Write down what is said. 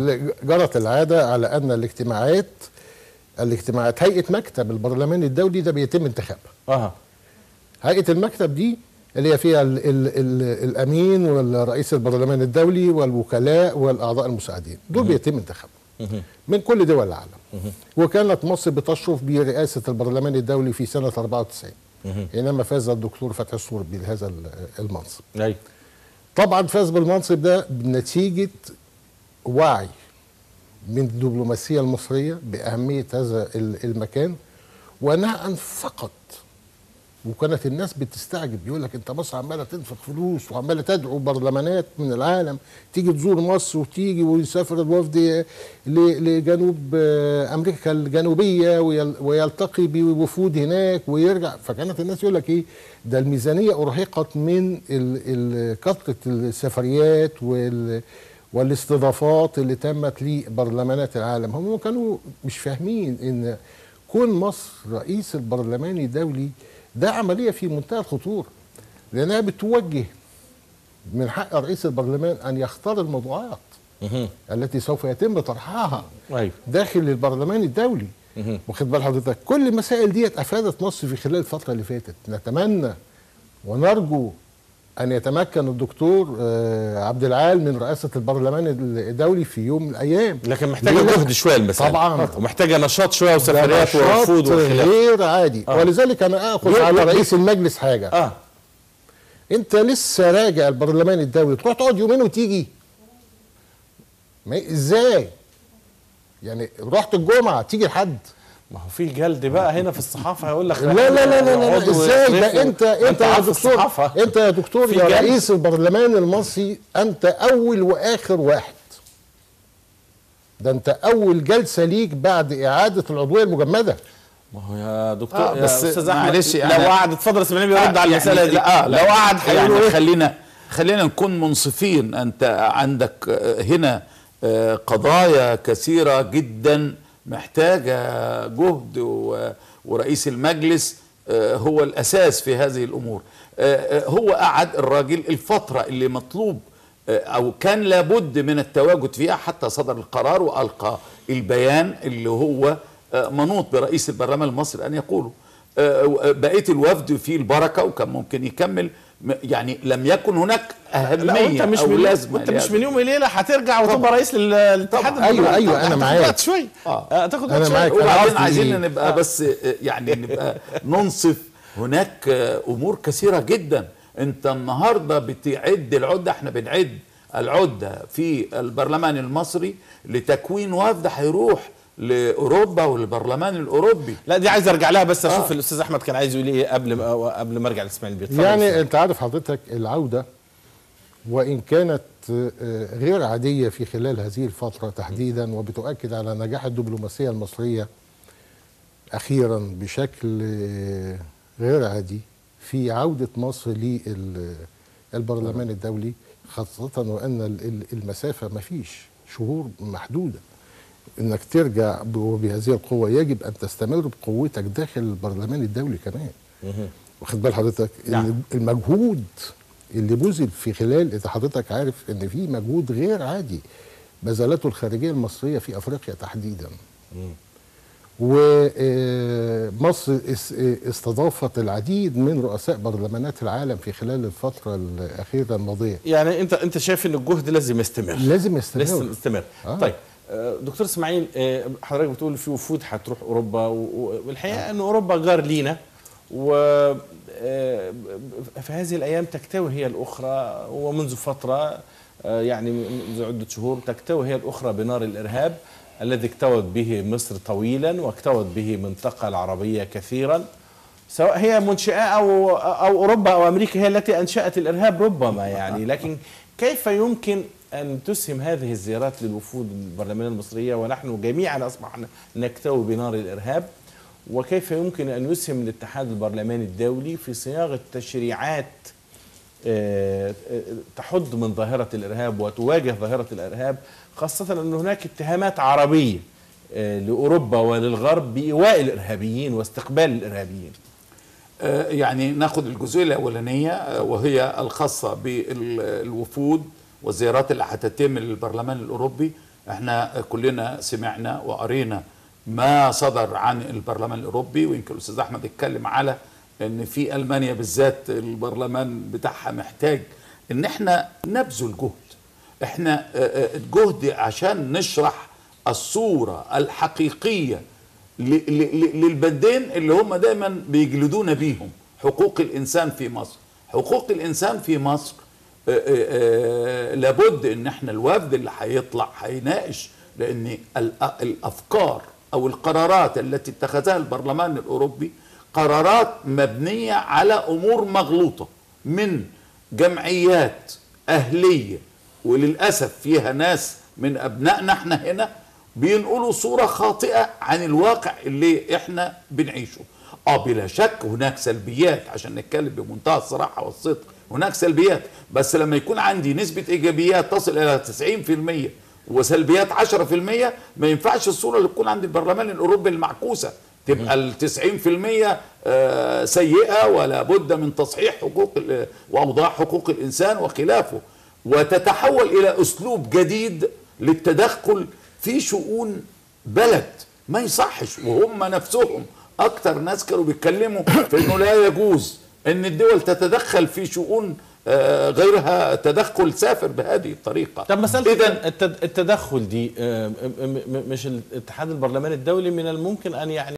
ال- جرت العاده على ان الاجتماعات الاجتماعات هيئه مكتب البرلمان الدولي ده بيتم انتخابها اه هيئه المكتب دي اللي هي فيها ال ال ال الامين والرئيس البرلمان الدولي والوكلاء والاعضاء المساعدين دول بيتم انتخابهم من كل دول العالم وكانت مصر بتشرف برئاسه البرلمان الدولي في سنه 94 حينما فاز الدكتور فتحي الصور بهذا ال- المنصب ايوه طبعا فاز بالمنصب ده بنتيجه وعي من الدبلوماسيه المصريه باهميه هذا ال- المكان وانها انفقت وكانت الناس بتستعجب يقول لك انت مصر عماله تنفق فلوس وعماله تدعو برلمانات من العالم تيجي تزور مصر وتيجي ويسافر الوفد ل- لجنوب آه، امريكا الجنوبيه ويل- ويلتقي بوفود هناك ويرجع فكانت الناس يقول لك ايه ده الميزانيه ارهقت من ال- ال- كثره السفريات وال والاستضافات اللي تمت لبرلمانات العالم هم كانوا مش فاهمين ان كون مصر رئيس البرلمان الدولي ده عمليه في منتهى الخطوره لانها بتوجه من حق رئيس البرلمان ان يختار الموضوعات التي سوف يتم طرحها ايوه داخل البرلمان الدولي واخد بال حضرتك كل المسائل ديت افادت مصر في خلال الفتره اللي فاتت نتمنى ونرجو ان يتمكن الدكتور آه، عبد العال من رئاسه البرلمان الدولي في يوم من الايام لكن محتاجه ليه لا؟ جهد شويه المسألة طبعاً. ومحتاجه نشاط شويه ده وسفريات نشاط ووفود وخلاف غير عادي آه. ولذلك انا اخذ بي- على بي- رئيس المجلس حاجه اه انت لسه راجع البرلمان الدولي تروح تقعد يومين وتيجي ما ازاي يعني رحت الجمعه تيجي الحد ما هو في جلد بقى هنا في الصحافه هيقول لك لا لا لا لا, لا, لا يقعدوا ازاي ويصرفوا. ده انت ما انت يا عارف دكتور الصحافة. انت يا دكتور في يا جلد. رئيس البرلمان المصري انت اول واخر واحد ده انت اول جلسه ليك بعد اعاده العضويه المجمده ما هو يا دكتور آه، يا بس استاذ احمد معلش لو يعني- قعد اتفضل اسماعيل بيرد آه، على يعني المساله دي لا، آه لو قعد هيقولوا يعني إيه؟ خلينا خلينا نكون منصفين انت عندك آه، هنا آه، قضايا كثيره جدا محتاجه جهد و- ورئيس المجلس آه، هو الاساس في هذه الامور آه، آه، هو قعد الراجل الفتره اللي مطلوب آه، او كان لابد من التواجد فيها حتى صدر القرار والقى البيان اللي هو آه، منوط برئيس البرلمان المصري ان يقوله آه، بقيه الوفد فيه البركه وكان ممكن يكمل م- يعني لم يكن هناك لا اهميه وانت مش او من لازمه وانت مش لهذا. من يوم وليله هترجع وتبقى رئيس لل- للاتحاد طبعاً. أيوة، أيوة، أنا هتاخد معاك. وقت شويه آه. آه، هتاخد أنا وقت شويه معاك. وبعدين قصدي عايزين إيه؟ نبقى بس آه، يعني نبقى ننصف هناك آه، امور كثيره جدا انت النهارده بتعد العده احنا بنعد العده في البرلمان المصري لتكوين وفد هيروح لاوروبا والبرلمان الاوروبي لا دي عايز ارجع لها بس اشوف آه. الاستاذ احمد كان عايز يقول ايه قبل ما قبل ما ارجع لاسماعيل بيه اتفضل يعني أستاذ. انت عارف حضرتك العوده وان كانت آه، غير عاديه في خلال هذه الفتره تحديدا وبتؤكد على نجاح الدبلوماسيه المصريه اخيرا بشكل آه، غير عادي في عوده مصر للبرلمان الدولي خاصه وان ال- ال- المسافه ما فيش شهور محدوده انك ترجع ب- وبهذه القوه يجب ان تستمر بقوتك داخل البرلمان الدولي كمان واخد بال حضرتك نعم. المجهود اللي بذل في خلال انت حضرتك عارف ان في مجهود غير عادي بذلته الخارجيه المصريه في افريقيا تحديدا ومصر استضافت العديد من رؤساء برلمانات العالم في خلال الفتره الاخيره الماضيه يعني انت انت شايف ان الجهد لازم يستمر لازم يستمر لازم يستمر آه. طيب آه، دكتور اسماعيل آه، حضرتك بتقول في وفود هتروح اوروبا و- و- والحقيقه ان اوروبا جار لينا و آه، في هذه الايام تكتوي هي الاخرى ومنذ فتره آه، يعني منذ عده شهور تكتوي هي الاخرى بنار الارهاب الذي اكتوت به مصر طويلا واكتوت به المنطقه العربيه كثيرا سواء هي منشئه او او اوروبا او امريكا هي التي انشات الارهاب ربما يعني لكن كيف يمكن ان تسهم هذه الزيارات للوفود البرلمانيه المصريه ونحن جميعا اصبحنا نكتوي بنار الارهاب وكيف يمكن ان يسهم الاتحاد البرلماني الدولي في صياغه تشريعات آه، آه، تحد من ظاهره الارهاب وتواجه ظاهره الارهاب خاصه ان هناك اتهامات عربيه آه، لاوروبا وللغرب بايواء الارهابيين واستقبال الارهابيين آه، يعني ناخد الجزئيه الاولانيه آه، وهي الخاصه بالوفود والزيارات اللي هتتم للبرلمان الاوروبي احنا كلنا سمعنا وقرينا ما صدر عن البرلمان الاوروبي ويمكن الاستاذ احمد اتكلم على ان في المانيا بالذات البرلمان بتاعها محتاج ان احنا نبذل جهد احنا آه، آه، الجهد عشان نشرح الصورة الحقيقية ل- ل- ل- للبدين اللي هم دايما بيجلدونا بيهم حقوق الانسان في مصر حقوق الانسان في مصر آه، آه، آه، لابد ان احنا الوفد اللي هيطلع هيناقش لان الأ- الافكار او القرارات التي اتخذها البرلمان الاوروبي قرارات مبنيه على امور مغلوطه من جمعيات اهليه وللاسف فيها ناس من ابنائنا احنا هنا بينقلوا صوره خاطئه عن الواقع اللي احنا بنعيشه اه بلا شك هناك سلبيات عشان نتكلم بمنتهى الصراحه والصدق هناك سلبيات بس لما يكون عندي نسبه ايجابيات تصل الى 90% وسلبيات 10% ما ينفعش الصوره اللي تكون عند البرلمان الاوروبي المعكوسه تبقى ال 90% آه، سيئه ولا بد من تصحيح حقوق ال- واوضاع حقوق الانسان وخلافه وتتحول الى اسلوب جديد للتدخل في شؤون بلد ما يصحش وهم نفسهم اكتر ناس كانوا بيتكلموا في انه لا يجوز ان الدول تتدخل في شؤون آه، غيرها تدخل سافر بهذه الطريقه طب مسألة اذا التد- التدخل دي آه، م- م- م- مش الاتحاد البرلماني الدولي من الممكن أن يعني